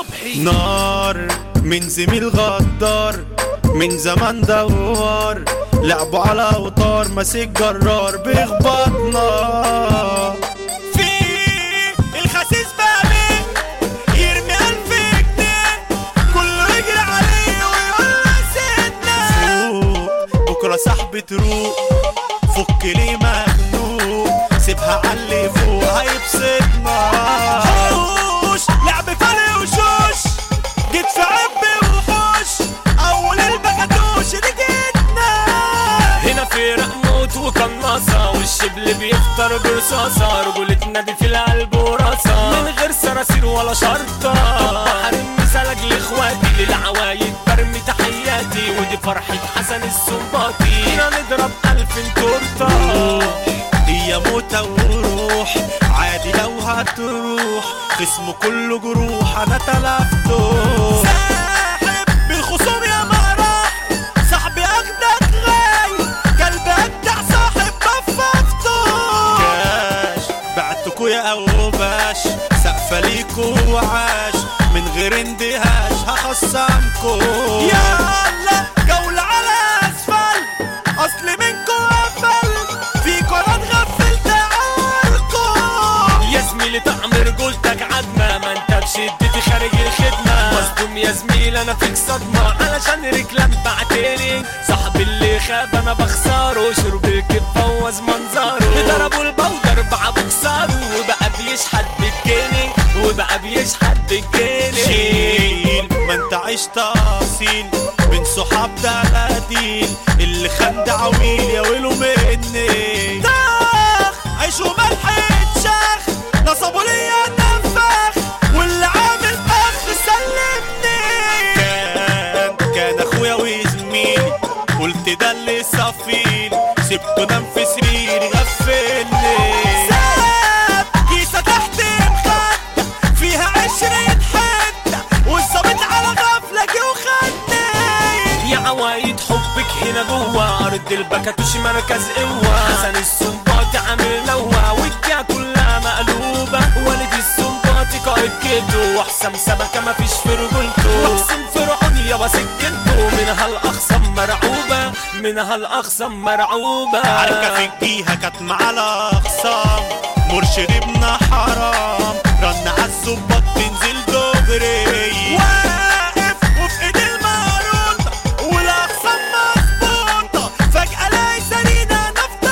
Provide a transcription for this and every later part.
صبحي نار من زميل غدار من زمان دوار لعبوا على اوتار ماسك جرار بيخبطنا في الخسيس بابي يرمي ألف جنيه كله يجري عليه ويقول له سيدنا فوق بكرة صاحبي تروق فك ليه مخنوق سيبها على اللي فوق هيبسطنا حوش لعب فرق وشوش جيت في عب وحوش اول البكاتوش دي جيتنا هنا فرق موت وقناصة والشبل بيفطر برصاصة رجولتنا دي في القلب وراسة من غير صراصير ولا شرطة حرم مثالك لاخواتي للعوايد برمي تحياتي ودي فرحة حسن السنباطي هنا نضرب ألف تورتة هي موتة وروح عادي لو هتروح جسمه كله جروح انا تلفته ساحب بالخصوم يا مراح صاحبي اخدك غاي قلبي اجدع صاحب كففته كاش بعتكوا يا اوباش سقفة ليكوا وعاش من غير اندهاش هخصمكوا يلا جولة على اسفل اصل منكوا قفل فيكوا انا اتغفلت عنكوا يا زميلي طعم رجولتك عدمة ما انت بشدتي خارج الخدمة مصدوم يا زميلي انا فيك صدمة علشان رجلك بعتني صاحبي اللي خاب انا بخسره شرب الكب بوظ منظره ضربوا البودر بقى بكسره وبقى بيشحت بالجنيه وبقى بيشحت بالجنيه شيل ما انت عشت اصيل من صحاب ده قديم اللي خد عويل يا ويلو مني داخ عيش وملح اتشاخ نصبوا ليا نفخ واللي عامل اخ سلمني كان كان اخويا وزميلي قلت ده اللي صفيل سبته نام في سريري غفلني ساب كيسة تحت مخدة فيها عشرين حتة والظابط على غفلة جه وخدني يا عوايد حبك هنا جوا ارض البكاتوش مركز قوة حسن السنباطي عامل نوة والجهة كلها مقلوبة والد السنباطي قائد كده وحسام سمكة مفيش في رجولته وحسام فرعون يابا سكنته منها الاخصم مرعوبة منها الاخصم مرعوبة عركة في الجيهة كانت على أقسام مرشد ابن حرام رن عالظباط تنزل دغري واقف وفي ايد المقروطة والأقسام مظبوطة فجأة الاقي سرينا أنا في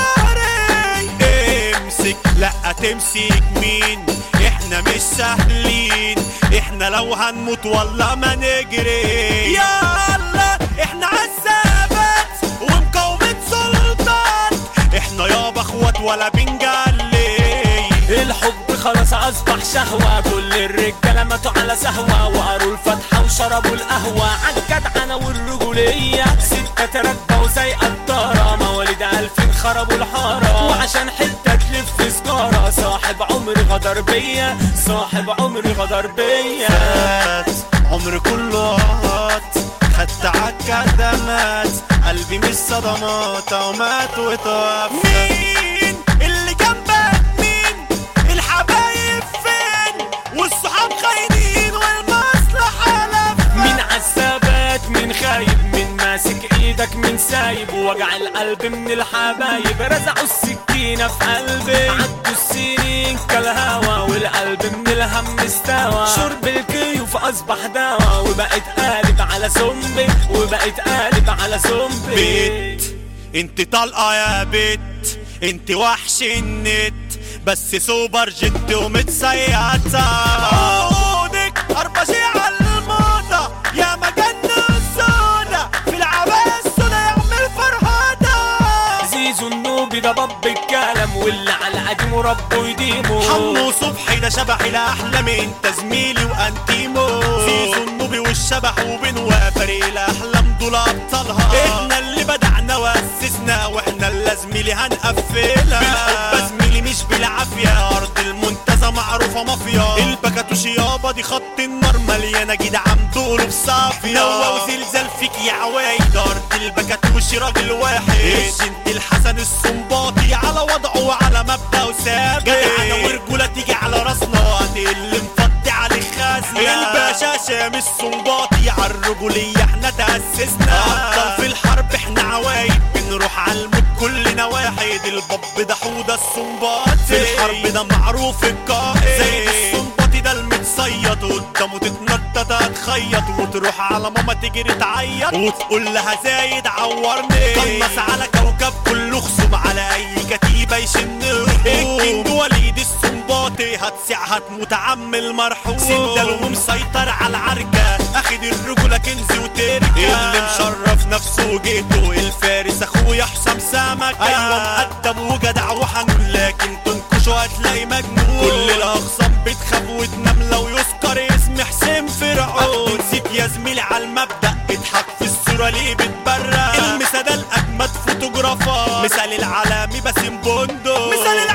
ظهري امسك لا تمسك مين احنا مش سهلين احنا لو هنموت والله ما نجري يلا احنا عالثبات ومقاومة سلطان احنا يابا اخوات ولا بنجلي الحب خلاص اصبح شهوة كل الرجالة ماتوا على سهوة وقروا الفاتحة وشربوا القهوة عالجدعنة والرجولية ستة راكبة وسايقة الطارة مواليد ألفين خربوا الحارة وعشان حتة تلف سجارة صاحب عمري غدر بيا صاحب عمري غدر بيا فات عمر كله قهات خدت عالكدمات قلبي مش صدمات ومات وتوفى مين اللي جنبك مين الحبايب فين والصحاب خاينين والمصلحة لفة مين عالثبات مين خايب مين ماسك ايدك مين سايب وجع القلب من الحبايب رزعوا السكينة في قلبي عدوا السنين كالهوا والقلب من الهم استوى شرب الكيوف اصبح دوا وبقيت قالب على سنبي وبقيت قالب على سنبي بيت انت طلقة يا بت انت وحش النت بس سوبر جت ومتسيطة عودك أربشي على الموضة يا مجن السودا في العباية السودا يعمل فرهدة زيزو النوبي ده باب الكلام واللي على قديمه ربه يديمه حمو صبحي ده شبحي لا احلى من انت زميلي وانتيمو زيزو النوبي والشبح وبنوا فريق الاحلام دول ابطالها احنا اللي بدعنا واسسنا واحنا اللي زميلي هنقفلها بالحب زميلي مش بالعافيه ارض المنتزه معروفه مافيا البكاتوش يابا دي خط النار مليانه جدعان دول بصافيه نوى وزلزال فيك يا عوايد ارض البكاتوش راجل واحد الجنت الحسن السنباطي على وضعه وعلى مبدأ وثابت جدعانه ورجوله تيجي على راسنا اللي مفضي عليه خازن الباشا شام السنباطي عالرجولية احنا تأسسنا أبطال في الحرب احنا عوايد بنروح عالموت كلنا واحد الباب ده حودة السنباطي في الحرب ده معروف القائد زي السنباطي ده المتصيط قدامه تتنطط هتخيط وتروح على ماما تجري تعيط وتقول لها زايد عورني قنص على كوكب كله خصوم على اي كتيبة يشن الكينج وليد السنباطي هتسع هتموت عم المرحوم سندل ومسيطر على العركة اخد الرجولة كنز وتركة اللي مشرف نفسه وجيته الفارس اخويا حسام سمكة ايوه مقدم وجدع وحنون لكن تنكشه هتلاقي مجنون كل الاخصام بتخاف وتنام لو يذكر اسم حسين فرعون نسيت يا زميلي على المبدأ اضحك في الصورة ليه بتبرق المثال الاجمد فوتوغرافر مثال العالمي باسم بندق مثال